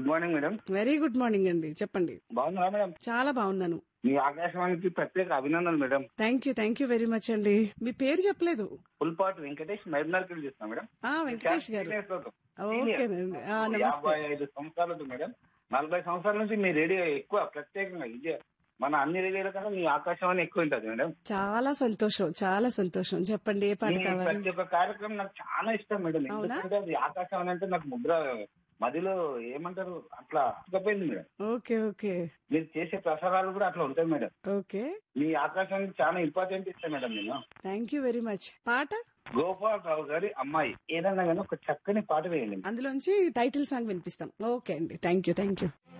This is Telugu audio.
Good morning madam very good morning అండి చెప్పండి బాగున్నారా మేడం చాలా బాగున్నాను మీ ఆకాశవాణికి ప్రత్యేక అభినందనలు madam thank you thank you very much అండి మీ పేరు చెప్పలేదు పుల్పాటు వెంకటేష్ మహబూబ్నగర్ చేస్తున్నా మేడం ఆ వెంకటేష్ గారు ఓకేనండి ఆ, నమస్తే యాభై ఐదు సంవత్సరాలు ఉంటుంది మేడం నలభై సంవత్సరాల నుంచి మీ రేడియో ఎక్కువ ప్రత్యేకంగా ఇదే మన అన్ని రేడియోల కన్నా మీ ఆకాశవాణి ఎక్కువ ఉంటుంది మేడం చాలా సంతోషం చాలా సంతోషం చెప్పండి ఏ పాట మీ కావాలి ప్రతి ఒక్క కార్యక్రమం నాకు చాలా ఇష్టం మేడం అవునా? ఎందుకంటే అది ఆకాశవాణి అంటే నాకు ముద్ర మదిలో ఏమంటారు అట్లా అతుకపోయింది మేడం ఓకే ఓకే మీరు చేసే ప్రసారాలు కూడా అట్లా ఉంటాయి మేడం ఓకే మీ ఆకాశానికి చాలా ఇంపార్టెంట్ ఇస్తాను మేడం నేను థ్యాంక్ యూ వెరీ మచ్ పాట గోపాలరావు గారి అమ్మాయి ఏదన్నా కానీ ఒక చక్కని పాట వేయండి అందులోంచి టైటిల్ సాంగ్ వినిపిస్తాం ఓకే అండి థ్యాంక్ యూ థ్యాంక్ యూ